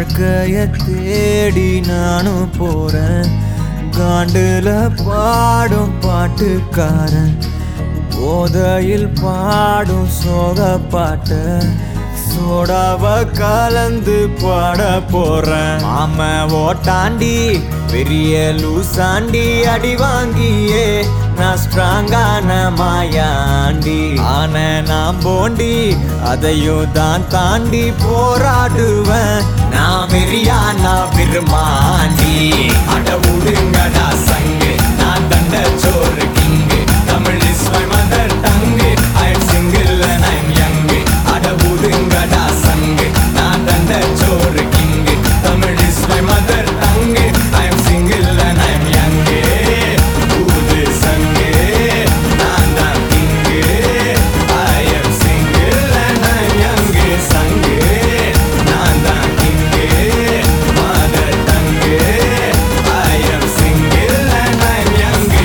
வாழ்க்கைய தேடி நானும் போறேன் காண்டுல பாடும் பாட்டுக்காரன் போதையில் பாடும் சோக பாட்ட சோடாவ கலந்து பாட போறேன் ஆம ஓட்டாண்டி பெரிய லூசாண்டி அடி வாங்கியே நான் ஸ்ட்ராங்கான மாயாண்டி ஆன நான் போண்டி அதையும் தான் தாண்டி போராடுவேன் நான் வெறியா நான் விரும்மாண்டி அட விடுங்கடா சங்கு நான் தண்ட சோறு king Tamil is my mother tongue I am single and I am young அட விடுங்கடா சங்கு நான் தண்ட சோறு king Tamil is my mother tongue I am single and I am young ஊது சங்கு நான் தான் king I am single and I am young சங்கு நான் தான் king mother tongue I am single and I am young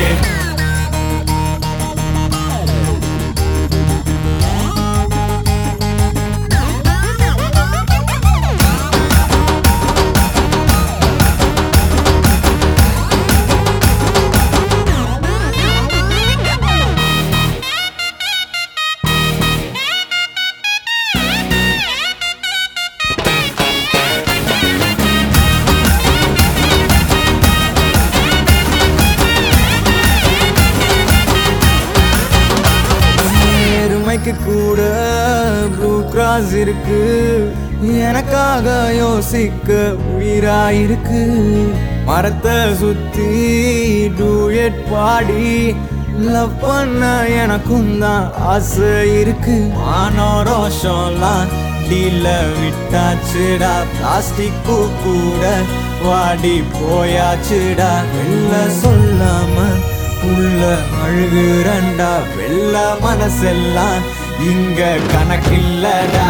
நேர்மைக்கு கூட ப்ளூ கிராஸ் இருக்கு எனக்காக யோசிக்க உயிராயிருக்கு மரத்தை சுத்தி டூயட் பாடி லவ் பண்ண எனக்கும் தான் ஆசை இருக்கு மானோரோஷம்லாம் டீல விட்டாச்சுடா பிளாஸ்டிக் பூ கூட வாடி போயாச்சுடா வெளில சொல்லாம உள்ள அழுகுறண்டா வெள்ள மனசெல்லாம் இங்க கணக்கில்லடா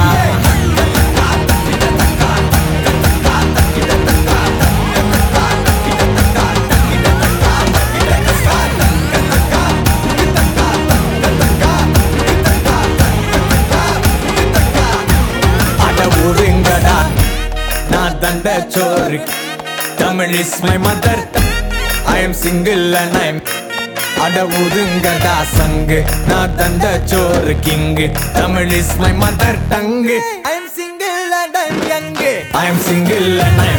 அட ஒருங்கடா நான் தண்ட சோறு Tamil is my mother I am single and I am அட ஒதுங்கடா சங்கு நான் தந்த சோறு king Tamil is my mother tongue I am single and I am young I am single and I